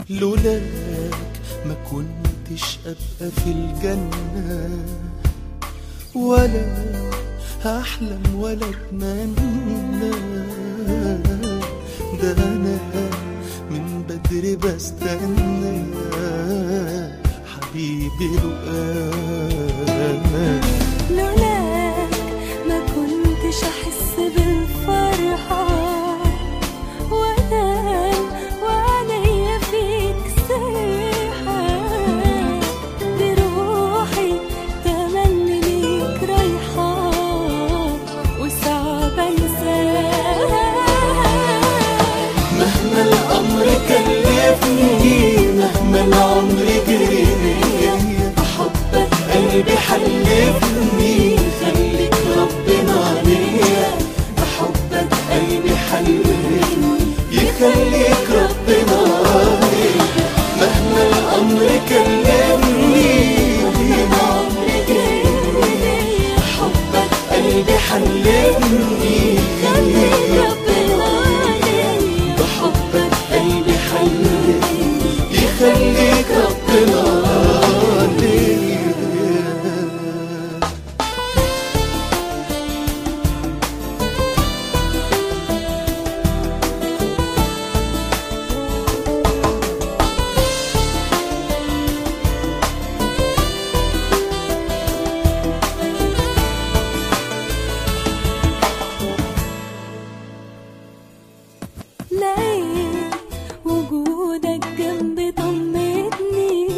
لولاك ما كنتش أبقى في الجنة ولا هحلم ولا أتمنى ده أنا من بدري بستنى حبيبي لقاك لولاك ما كنتش احس بالفرحة وانام وعليا فيك سيحة بروحي تملي ليك رايحة وصعب انساك مهما الأمر كلفني مهما العمر جري بيا حبك قلبي حلفني خليك ربنا عليا بحبك قلبي حلفني يخليك ربنا عليا مهما الأمر كلفني مهما العمر جري حبك قلبي حلفني بحبك قلبي حلفني يخليك ربنا عليا لقيت وجودك جنبي طمتني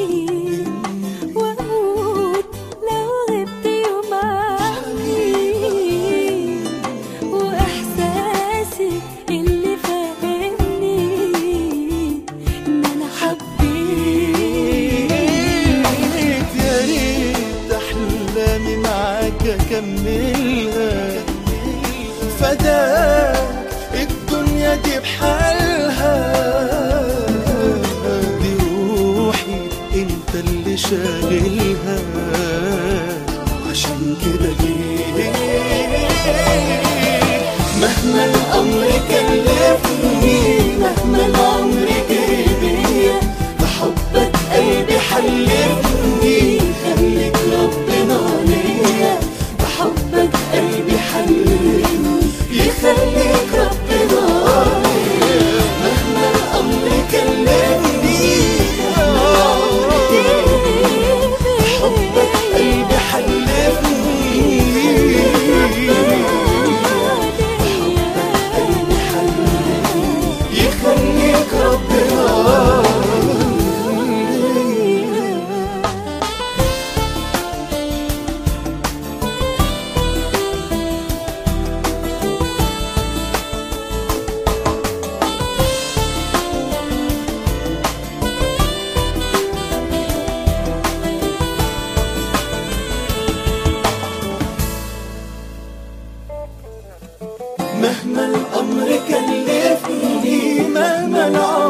واموت لو غبت يوم عني واحساسي اللي فاهمني ان انا حبيت يا ريت احلامي معاك اكملها فداك الدنيا دي بحالها دي روحي انت اللي شاغلها عشان كده ليه مهما الامر كلفني مهما العمر جري بيا بحبك قلبي حلفني خليك ربنا عليا بحبك قلبي حلفني يخليك ربنا عليا مهما الامر كلفني مهما العمر جري بحبك قلبي حلفني قلبي حلفني يخليك ربنا عليا مهما الأمر كلفني مهما العمر